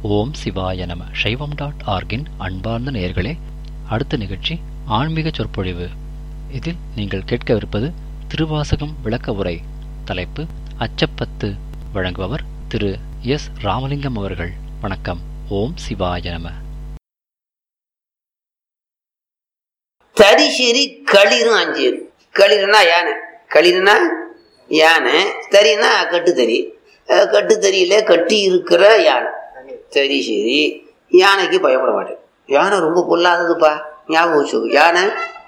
ஓம் சிவாய நம சைவம் டாட் ஆர்கின் அன்பார்ந்த நேயர்களே அடுத்த நிகழ்ச்சி ஆன்மீக சொற்பொழிவு இதில் நீங்கள் கேட்கவிருப்பது திருவாசகம் விளக்க உரை தலைப்பு அச்சப்பத்து வழங்குபவர் திரு எஸ் ராமலிங்கம் அவர்கள் வணக்கம் ஓம் சிவாய நம தரிசெறி களிரும் அஞ்சேரி களிருனா யானை களிருனா யானை தறினா கட்டுத்தறி அஹ் கட்டுத்தறியில கட்டி இருக்கிற யானை தறி சரி யானைக்கு பயப்பட மாட்டேன் யானை ரொம்ப பொல்லாததுப்பா ஞாபகம் வச்சுக்கோ யானை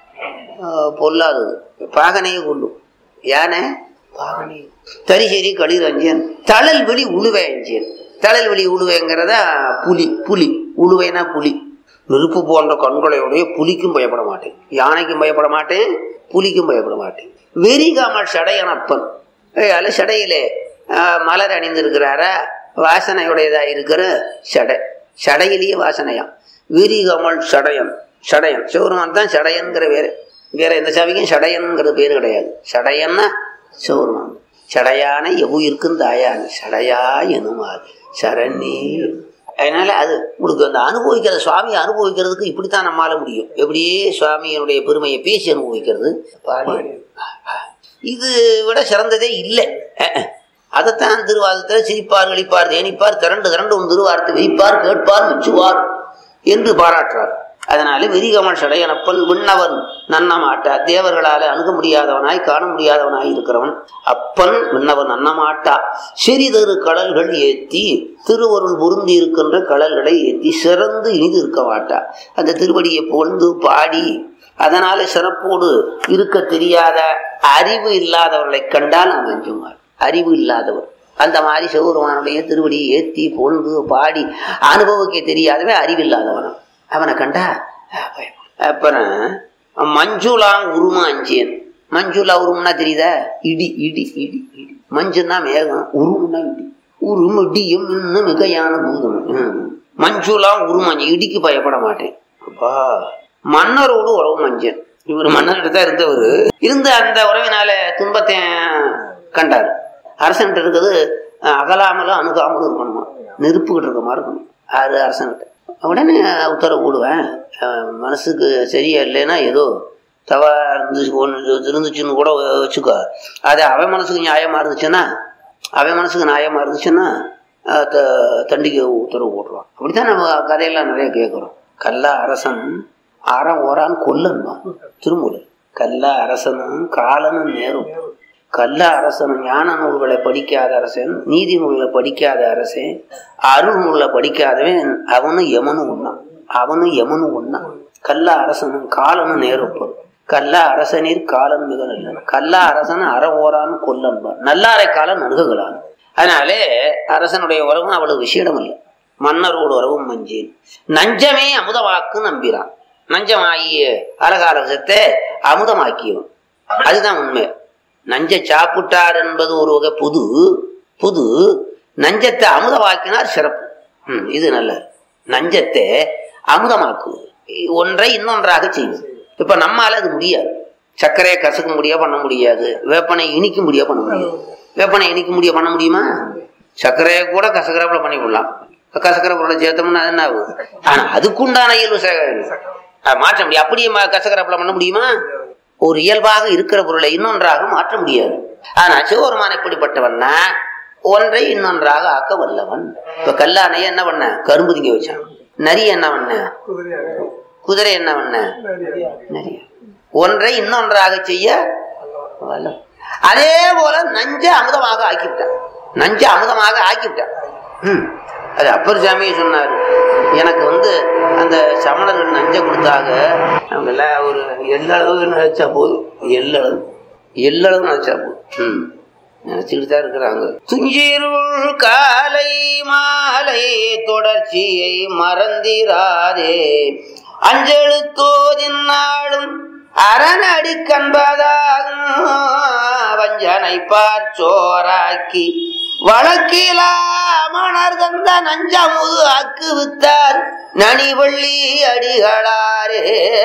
அஹ், பொல்லாதது பாகனையை கொள்ளும் யானை பாகனை தறி சரி களிர் அஞ்சேன் தழல் வெளி உழுவை அஞ்சேன் தழல் வெளி உழுவைங்கிறத புலி புலி உழுவைனா புலி நெருப்பு போன்ற கண்களையுடைய புலிக்கும் பயப்பட மாட்டேன் யானைக்கும் பயப்பட மாட்டேன் புலிக்கும் பயப்பட மாட்டேன் வெறிகாமல் சடையனப்பன் அதில் சடையிலே ஆஹ், மலர் அணிந்திருக்கிறாரா வாசனையுடையதா இருக்கிற சடை சடையிலேயே வாசனையாம் வெறிகாமல் சடையன் சடையன் சிவருமான் தான் சடையன்கிற பேரு வேற எந்த சாமிக்கும் சடையன்கிற பேரு கிடையாது சடையன்னா சிவருமான் சடையான எவ்வுயிருக்கும் தாயான சடையா எனுமாது சரணி அதனால அது உங்களுக்கு அந்த அனுபவிக்கிற சுவாமியை அனுபவிக்கிறதுக்கு இப்படித்தான் நம்மால முடியும் எப்படியே சுவாமியினுடைய பெருமையை பேசி அனுபவிக்கிறது பாடி இது விட சிறந்ததே இல்லை அதைத்தான் திருவாதத்தில் சிரிப்பார் களிப்பார் தேனிப்பார் திரண்டு திரண்டு உன் திருவாரத்தை வைப்பார் கேட்பார் மெச்சுவார் என்று பாராட்டுறார் அதனால வெறிகமல் சடையனப்பன் விண்ணவன் நன்னமாட்டா தேவர்களால அணுக முடியாதவனாய் காண முடியாதவனாய் இருக்கிறவன் அப்பன் விண்ணவன் நன்னமாட்டா சிறிதரு கடல்கள் ஏத்தி திருவருள் பொருந்தி இருக்கின்ற கடல்களை ஏத்தி சிறந்து இனிது இருக்க மாட்டா அந்த திருவடியை புகழ்ந்து பாடி அதனால சிறப்போடு இருக்க தெரியாத அறிவு இல்லாதவர்களை கண்டால் நாம் அஞ்சுமார் அறிவு இல்லாதவர் அந்த மாதிரி சிவபெருமானுடைய திருவடியை ஏத்தி புகழ்ந்து பாடி அனுபவிக்க தெரியாதவன் அறிவில்லாதவனம் அவனை கண்டா அஹ், பயம். அப்புறம் மஞ்சுளாங் உரும அஞ்சியன் மஞ்சுளா உரும்னா தெரியுதா இடி இடி இடி இடி மஞ்சுன்னா மேகம் உரும்னா இடி உரும் இடியும் இன்னும் மிகையான பூதம் ம். மஞ்சுளாங் உருமஞ்சி இடிக்கு பயப்பட மாட்டேன் அப்பா மன்னரோடு உறவு மஞ்சன் இவர் மன்னர்கிட்ட தான் இருந்தவர் இருந்து அந்த உறவினால துன்பத்தை கண்டார் அரசன்கிட்ட இருக்கிறது அஹ், அகலாமலும் அணுகாமலும் இருக்கணுமா நெருப்புக்கிட்டு இருக்க மாதிரி இருக்கணும் அது அரசன்கிட்ட உடனே உத்தரவு போடுவேன் அஹ், மனசுக்கு சரியா இல்லைன்னா ஏதோ தவா இருந்துச்சு ஒன்று இருந்துச்சுன்னு கூட வச்சுக்கோ அது அவன் மனசுக்கு நியாயமா இருந்துச்சுன்னா அவன் மனசுக்கு நியாயமா இருந்துச்சுன்னா அஹ், த- தண்டிக்க உத்தரவு போட்டுருவான் அப்படித்தான் நம்ம கதையெல்லாம் நிறைய கேட்குறோம் கல்லா அரசன் அறம் ஓரான் கொல்லன்பான் திருமூலர் கல்ல அரசனும் காலனும் நேரும் கல்ல அரசனும் ஞான நூல்களை படிக்காத அரசன் நீதி நூல்களை படிக்காத அரசன் அருள் நூல்களை படிக்காதவன் அவனும் யமனும் உண்ணான் அவனும் யமனும் உண்ணான் கல்ல அரசனும் காலனும் நேருப்பது கல்ல அரசனீர் காலன் மிக நல்லன் கல்ல அரசன் அற ஓரான் கொல்லன்பார் நல்லாரை காலன் நடுகலான் அதனாலே அரசனுடைய உறவும் அவ்வளவு விஷயம் இல்லை மன்னரோடு உறவும் மஞ்சேன் நஞ்சமே அமுதவாக்கு நம்பிறான் நஞ்சமாகிய அலகாரசத்தை அமுதமாக்கியவன் அதுதான் உண்மை நஞ்சை சாப்பிட்டார் என்பது ஒரு வகை புது புது நஞ்சத்தை அமுதமாக்கினார் சிறப்பு ம், இது நல்ல நஞ்சத்தை அமுதமாக்குவது ஒன்றை இன்னொன்றாக செய்வது இப்ப நம்மால அது முடியாது சர்க்கரையை கசக்க முடியா பண்ண முடியாது வேப்பனை இனிக்க முடியா பண்ண முடியாது வேப்பனை இனிக்க முடியா பண்ண முடியுமா சர்க்கரையை கூட கசக்கராப்புல பண்ணி விடலாம் கசக்கரை பொருளை சேர்த்தோம்னா அது என்ன ஆகும் ஆனா அதுக்குண்டான இயல்பு சே- அஹ் மாற்ற முடியும் அப்படியே ம- கசக்கராப்புல பண்ண முடியுமா ஒரு இயல்பாக இருக்கிற பொருளை இன்னொன்றாக மாற்ற முடியாது ஆனா சிவபெருமான் எப்படிப்பட்டவன்னா ஒன்றை இன்னொன்றாக ஆக்க வல்லவன் இப்ப கல்லானைய என்ன பண்ண கரும்பு திங்க வச்சான் நரி என்ன பண்ண குதிரை என்ன பண்ண நரி ஒன்றை இன்னொன்றாக செய்ய வல்லவன் அதே போல நஞ்ச அமுதமாக ஆக்கிவிட்டான் நஞ்ச அமுதமாக ஆக்கிவிட்டான் ம். அது அப்பர் சாமியே சொன்னாரு எனக்கு வந்து அந்த சமணர்கள் நஞ்ச கொடுத்தாங்க அவங்க எல்லாம் ஒரு எல்லளவு நினைச்சா போதும் எல்லளவு எல்லளவு நினைச்சா போதும் ம். நினைச்சுக்கிட்டு தான் இருக்கிறாங்க துஞ்சிருள் காலை மாலை தொடர்ச்சியை மறந்திராதே அஞ்செழுத்தோதின் நாளும் அரணடி கண்பதாகும் வஞ்சனை பார்ச்சோராக்கி வழக்கிலா மணர் தந்த நஞ்சமுது ஆக்கு வித்தார் நனிவள்ளி அடிகளாரே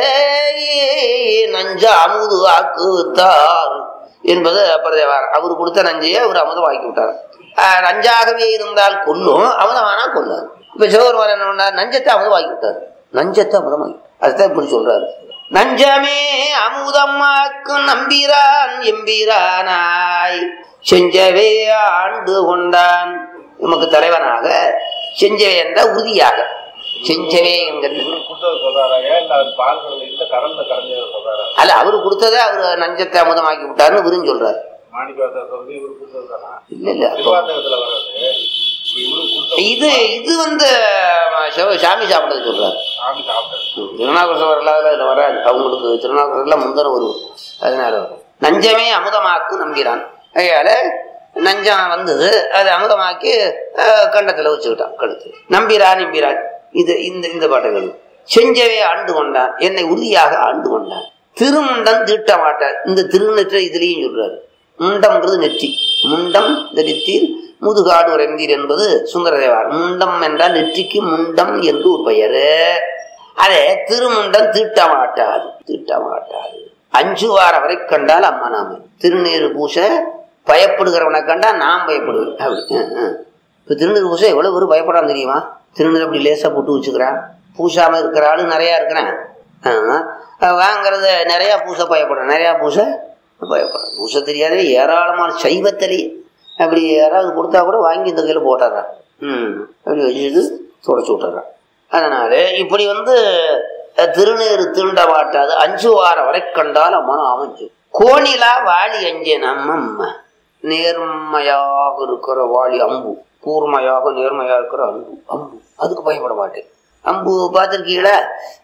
நஞ்ச அமுது ஆக்கு வித்தார் என்பது அப்பரதேவாரம் அவர் கொடுத்த நஞ்சையை அவர் அமுதம் வாக்கி விட்டார் ஆஹ் நஞ்சாகவே இருந்தால் கொல்லும் அமுதமானா கொல்லாது இப்ப சிவபெருமான் என்ன பண்ணார் நஞ்சத்தை அமுதமாக்கி விட்டார் நஞ்சத்தை அமுதமாக்கி அதுதான் இப்படி சொல்றாரு நஞ்சமே அமுதமாக்கும் நம்பிரான் எம்பிரானாய் செஞ்சவே ஆண்டு கொண்டான் நமக்கு தலைவனாக செஞ்சவே என்ற உறுதியாக செஞ்சவே என்கிறது கொடுத்தது சொல்றாரா ஏன் இல்ல அது பால் கடல இல்ல கடல்ல கரைஞ்சதை சொல்றாரா அல்ல அவர் கொடுத்ததை அவர் நஞ்சத்தை அமுதமாக்கி விட்டாருன்னு விரும்பி சொல்றாரு மாணிக்கவாச சொல்றது இவரு கொடுத்தது தானா இல்ல இல்ல அப்போ திருவாசகத்துல வர்றது இப்ப இவரு கொடுத்த இது இது வந்து அஹ், சிவ- சாமி சாப்பிட்டது சொல்றாரு சாமி சாப்பிட்டது திருநாகரசம் வரலாறுல இதுல வராது அவங்களுக்கு திருநாகரசம்ல முந்தன வரும் அதனால வரும் நஞ்சமே அமுதமாக்கு நம்பிறான் அதனால நஞ்சம் வந்தது அது அமுதமாக்கி அஹ், கண்டத்துல வச்சுக்கிட்டான் கழுத்து நம்பிரான் நம்பிரான் இது இந்த இந்த பாட்டுகள் செஞ்சவே ஆண்டு கொண்டான் என்னை உறுதியாக ஆண்டு கொண்டான் திருமுண்டம் தீட்ட மாட்டார் இந்த திருநெற்றை இதுலயும் சொல்றாரு முண்டம்ங்கிறது நெற்றி முண்டம் இந்த நெற்றியில் முதுகாடு உறைந்தீர் என்பது சுந்தரதேவார் முண்டம் என்றால் நெற்றிக்கு முண்டம் என்று ஒரு பெயர் அதே திருமுண்டம் தீட்ட மாட்டாது தீட்ட மாட்டாது அஞ்சு வாரம் வரை கண்டால் அம்மா நாம திருநீறு பூச பயப்படுகிறவனை கண்டா நான் பயப்படுவேன் அப்படி ஆ, ஆ. இப்ப திருநீர் பூச எவ்வளவு பேர் பயப்படாம தெரியுமா திருநீர் அப்படி லேசா போட்டு வச்சுக்கிறான் பூசாம இருக்கிற ஆளு நிறைய இருக்கிறேன் ஆமா. வாங்குறது நிறைய பூச பயப்படுறேன் நிறைய பூச பயப்படுறேன் பூச தெரியாதே ஏராளமான சைவத்திலே அப்படி யாராவது கொடுத்தா கூட வாங்கி இந்த கையில் போட்டுறான் ம் அப்படி வச்சுட்டு தொடச்சி விட்டுறான் அதனால இப்படி வந்து அஹ், திருநீர் திருண்ட மாட்டாது அஞ்சு வாரம் வரை கண்டால் மனம் அமைஞ்சு கோணிலா வாளி அஞ்சே நம்ம நேர்மையாக இருக்கிற வாளி அம்பு கூர்மையாக நேர்மையாக இருக்கிற அம்பு அம்பு அதுக்கு பயப்பட மாட்டேன் அம்பு பார்த்துருக்கீங்களா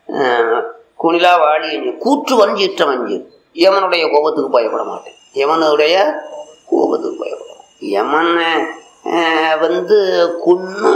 குணிலா வாளி அஞ்சு கூற்று வஞ்சி இட்ட வஞ்சி யமனுடைய கோபத்துக்கு பயப்பட மாட்டேன் யமனுடைய கோபத்துக்கு பயப்பட மாட்டேன் யமன் அஹ், வந்து கொன்னு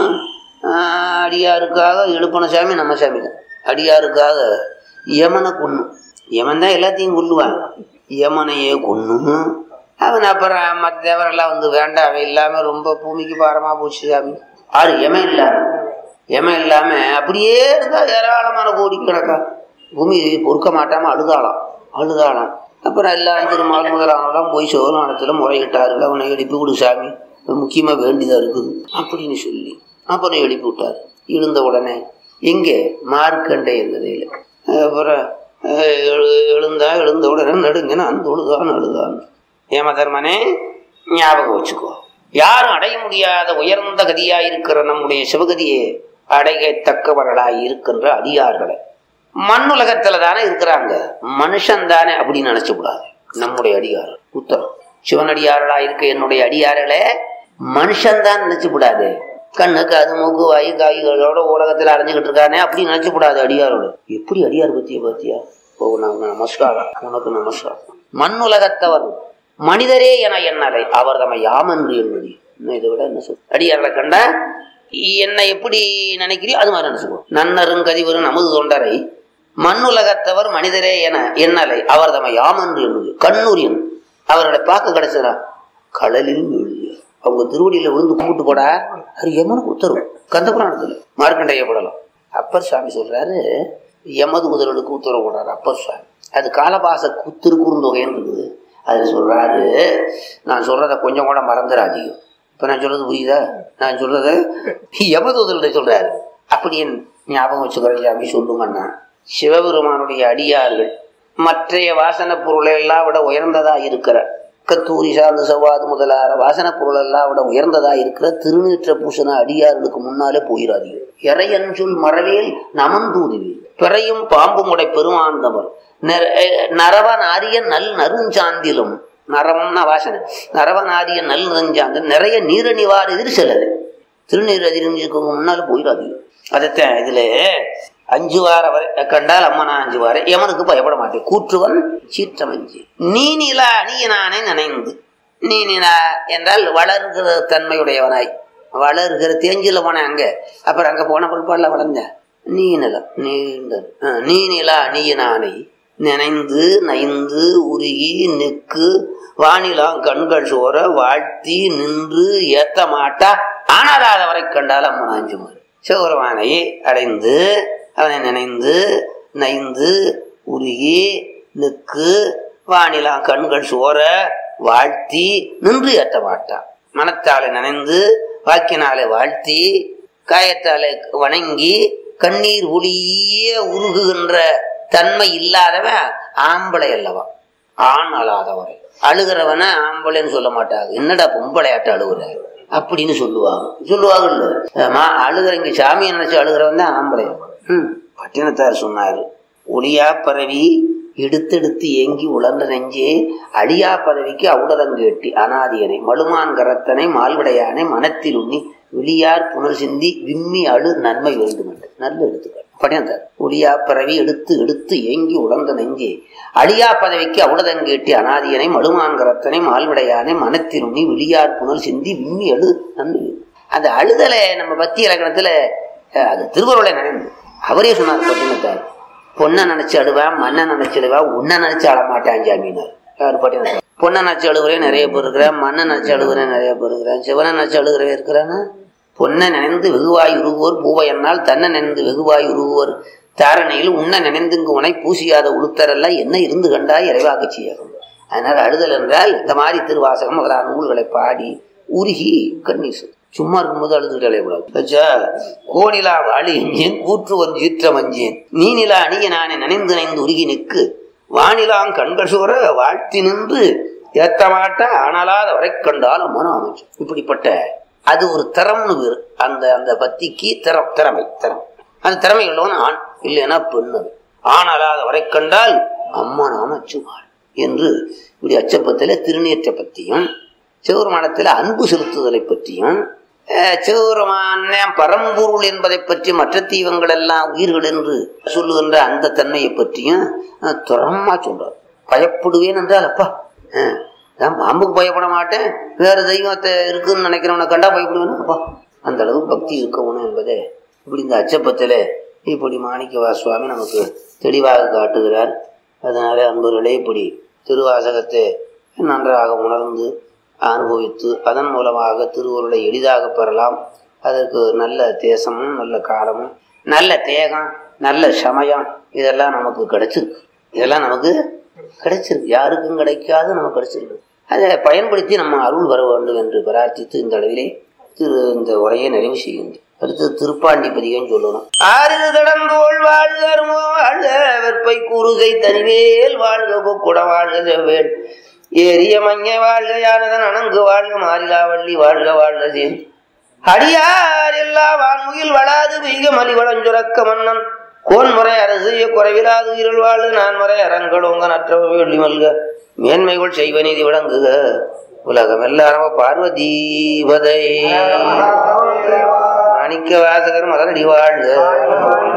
ஆஹ் அடியாருக்காக எழுப்பின சாமி நம்ம சாமி தான் அடியாருக்காக யமனை கொன்னு யமன் தான் எல்லாத்தையும் கொல்லுவான் யமனையே கொன்னு அவன் அப்புறம் மற்ற தேவரெல்லாம் வந்து வேண்டாம் அவன் இல்லாம ரொம்ப பூமிக்கு பாரமா போச்சு சாமி ஆறு யமன் இல்லாம யமன் இல்லாம அப்படியே இருந்தா ஏராளமான கோடிக்கணக்கா பூமி பொறுக்க மாட்டாம அழுதாளாம் அழுதாளாம் அப்புறம் எல்லாம் திருமால் முதலானவெல்லாம் போய் சிவநாடத்துல முறையிட்டாரு அவனை எழுப்பி விடு சாமி முக்கியமா வேண்டியதா இருக்குது அப்படின்னு சொல்லி அப்புறம் எழுப்பி விட்டார் எழுந்த உடனே எங்கே மார்க்கண்டே இருந்ததையில் அப்புறம் அஹ், எழு- எழுந்தா எழுந்த உடனே நடுங்க நான் தொழுதான் அழுதான் ஏம தர்மனே ஞாபகம் வச்சுக்கோ யாரும் அடைய முடியாத உயர்ந்த கதியாய் இருக்கிற நம்முடைய சிவகதியை அடையத்தக்கவர்களாய் இருக்கின்ற அடியார்களை மண்ணுலகத்துல தானே இருக்கிறாங்க மனுஷன் தானே அப்படின்னு நினைச்சு கூடாது நம்முடைய அடியார் உத்தரம் சிவனடியார்களா இருக்க என்னுடைய அடியார்களே மனுஷன் தான் நினைச்சு கூடாது கண்ணு காது மூக்கு வாயு காய்களோட உலகத்துல அடைஞ்சுக்கிட்டு இருக்கானே அப்படி நினைச்சு கூடாது அடியாரோட எப்படி அடியார் பத்திய பாத்தியா ஓ உனக்கு நமஸ்காரம் உனக்கு நமஸ்காரம் மண்ணுலகத்தவர் மனிதரே என எண்ணலை அவர் தம்மை யாமென்று எண்ணுதி இன்னும் இதை விட என்ன சொல் அடியார்களை கண்டா என்னை எப்படி நினைக்கிறியோ அது மாதிரி நினைச்சுக்கோ நன்னருங்கதிவரும் நமது தொண்டரை மண்ணுலகத்தவர் மனிதரே என எண்ணலை அவர் தம்மை யாமென்று எண்ணுதி கண்ணூர் எண் அவர்களை பார்க்க கிடைச்சதா கடலில் வீழ்ந்து அவங்க திருவடியில விழுந்து கும்பிட்டு போடா அது யமனுக்கு உத்தரவு கந்தபுராணத்துல மார்க்கண்டையப்படலாம் அப்பர் சுவாமி சொல்றாரு யமது முதல்வனுக்கு உத்தரவு போடுறாரு அப்பர் சுவாமி அது காலபாச திருக்குறுந்தொகைன்னு இருக்குது அதுல சொல்றாரு நான் சொல்றத கொஞ்சம் கூட மறந்துடாதீங்க இப்ப நான் சொல்றது புரியுதா நான் சொல்றத யமது முதல்வனை சொல்றாரு அப்படி என் ஞாபகம் வச்சுக்கிறேன் சாமி சொல்லுங்கண்ணா சிவபெருமானுடைய அடியார்கள் மற்றைய வாசன பொருளை எல்லாம் விட உயர்ந்ததா இருக்கிற கத்தூரி சார்ந்த செவ்வாது முதலான வாசன பொருள் எல்லாம் விட உயர்ந்ததா இருக்கிற திருநீற்ற பூசண அடியார்களுக்கு முன்னாலே போயிடாதீங்க இறையன் சொல் மறவேல் நமந்தூதுவீர் பிறையும் பாம்பும் உடை பெருமாந்தவர் நெர- அஹ் நரவன் ஆரிய நல் நறுஞ்சாந்திலும் நரவம்னா வாசனை நரவன் ஆரிய நல் நறுஞ்சாந்தல் நிறைய நீரணிவார் எதிர் சிலது திருநீர் எதிர்க்கு முன்னால போயிடாதீங்க அதைத்தான் இதுல அஞ்சு வார வரை கண்டால் அம்மனா அஞ்சு வார எமனுக்கு பயப்பட மாட்டேன் கூற்றுவன் சீற்றமஞ்சி நீ நிலா நீ நானே நினைந்து நீ நிலா என்றால் வளர்கிற தன்மையுடையவனாய் வளர்கிற தேஞ்சில போனேன் அங்க அப்புறம் அங்க போன பிற்பாடுல வளர்ந்த நீ நிலம் நீண்ட ஆ, நீ நிலா நீ நானை நினைந்து நைந்து உருகி நிற்கு வானிலாம் கண்கள் சோர வாழ்த்தி நின்று ஏத்த மாட்டா ஆனாராதவரை கண்டால் அம்மன் அஞ்சு மாறு சிவபெருமானை அடைந்து அவனை நினைந்து நைந்து உருகி நிற்கு வானிலாம் கண்கள் சோர வாழ்த்தி நின்று ஏற்ற மாட்டான் மனத்தாலே நினைந்து வாக்கினாலே வாழ்த்தி காயத்தாலே வணங்கி கண்ணீர் ஒளிய உருகுகின்ற தன்மை இல்லாதவன் ஆம்பளை அல்லவா ஆண் அழாதவரை அழுகிறவன ஆம்பளைன்னு சொல்ல மாட்டாங்க என்னடா பொம்பளையாட்ட அழுகுற அப்படின்னு சொல்லுவாங்க சொல்லுவாங்கல்ல ஆமா அழுகிற இங்க சாமியை நினைச்சு அழுகிறவன் தான் ஆம்பளை ம் பட்டினத்தார் சொன்னாரு ஒளியா பரவி எடுத்தெடுத்து ஏங்கி உழந்த நெஞ்சே அழியா பதவிக்கு அவுடதங்கேட்டி அனாதியனை மழுமான் கரத்தனை மால்விடையானை மனத்தில் உண்ணி விழியார் புனர் சிந்தி விம்மி அழு நன்மை வேண்டும் என்று நல்ல எடுத்துக்காட்டு பட்டினத்தார் ஒளியா பரவி எடுத்து எடுத்து ஏங்கி உழந்த நெஞ்சே அழியா பதவிக்கு அவுடதங்கேட்டி அனாதியனை மழுமான் கரத்தனை மால்விடையானை மனத்தில் உண்ணி விழியார் புனர் சிந்தி விம்மி அழு நன்மை வேண்டும். அந்த அழுதலை நம்ம பத்தி இலக்கணத்துல அஹ், அது திருவருளை நினைந்து அவரே சொன்னார் பட்டினத்தார் பொண்ணை நினைச்சு அழுவேன் மண்ணை நினைச்சு அழுவேன் உன்னை நினைச்சு அழமாட்டான் ஜாமீனார் யார் பட்டினத்தார் பொண்ணை நினைச்சு அழுகுறேன் நிறைய பேர் இருக்கிறேன் மண்ணை நினைச்சு அழுகுறேன் நிறைய பேர் இருக்கிறேன் சிவனை நினைச்சு அழுகுறவே இருக்கிறானா பொன்னை நினைந்து வெகுவாய் உருகுவோர் பூவையன்னால் தன்னை நினைந்து வெகுவாய் உருகுவோர் தாரணையில் உன்னை நினைந்துங்கு உனை பூசியாத உளுத்தரெல்லாம் என்ன இருந்து கண்டாய் இறைவாக செய்யணும் அதனால அழுதல் என்றால் இந்த மாதிரி திருவாசகம் முதலான நூல்களை பாடி உருகி கண்ணீர் சொல். சும்மா இருக்கும்போது அழுதுகிட்டு அலையக்கூடாது வச்சா கோணிலா வாழி எஞ்சேன் கூற்று வந்து ஈற்ற மஞ்சேன் நீனிலா அணிய நானே நினைந்து நினைந்து உருகி நிற்கு வானிலாம் கண்கள் சுவர வாழ்த்தி நின்று ஏத்த மாட்டா ஆனாலாத வரை கண்டாலும் மனம் அமைச்சு இப்படிப்பட்ட அது ஒரு திறம்னு பேரு அந்த அந்த பத்திக்கு திறம் திறமை திறமை அந்த திறமை உள்ளவன் ஆண் இல்லைன்னா பெண் அது ஆனாலாத வரை கண்டால் அம்மா நாமச்சுவாள் என்று இப்படி அச்சப்பத்தில் திருநீற்ற பற்றியும் சிவருமானத்தில் அன்பு செலுத்துதலை பற்றியும் அஹ், சிவபெருமான பரம்பொருள் என்பதை பற்றி மற்ற தீவங்கள் எல்லாம் உயிர்கள் என்று சொல்லுகின்ற அந்த தன்மையை பற்றியும் அஹ், துறமா சொல்றார் பயப்படுவேன் என்றால் அப்பா அஹ், நான் பாம்புக்கு பயப்பட மாட்டேன் வேற தெய்வத்தை இருக்குன்னு நினைக்கிறவனை கண்டா பயப்படுவேனா அப்பா அந்த அளவுக்கு பக்தி இருக்கணும் என்பதை இப்படி இந்த அச்சப்பத்தில் இப்படி மாணிக்கவா சுவாமி நமக்கு தெளிவாக காட்டுகிறார் அதனால அன்பர்களே இப்படி திருவாசகத்தை நன்றாக உணர்ந்து அனுபவித்து அதன் மூலமாக திருவருளை எளிதாக பெறலாம் அதற்கு நல்ல தேசமும் நல்ல காலமும் நல்ல தேகம் நல்ல சமயம் இதெல்லாம் நமக்கு கிடைச்சிருக்கு இதெல்லாம் நமக்கு கிடைச்சிருக்கு யாருக்கும் கிடைக்காது நமக்கு கிடைச்சிருக்கு அதை பயன்படுத்தி நம்ம அருள் வர வேண்டும் என்று பிரார்த்தித்து இந்த அளவிலே திரு இந்த உரையை நிறைவு செய்கின்றேன் அடுத்து திருப்பாண்டி பதிகம் சொல்லணும் ஆறிரு தடந்தோள் வாழ்க அருமோ வாழ்க வெப்பை கூறுகை தனிவேல் வாழ்க கொக்குட வாழ்க செவ்வேல் ஏரிய மஞ்ச வாழ்க யானதன் அணங்கு வாழ்க மாறிலா வள்ளி வாழ்க வாழ்க சேன் அடியார் எல்லா வான்முகில் வளாது பெய்க மலி வளஞ்சுரக்க மன்னன் கோன்முறை அரசு குறைவிலாது இருள் வாழ்க நான் முறை அரங்கடோங்க நற்றவ வெள்ளி மல்க மேன்மைகள் செய்வ நீதி விளங்குக உலகம் எல்லாரும் பார்வதீபதை மாணிக்க வாசகர் மலரடி வாழ்க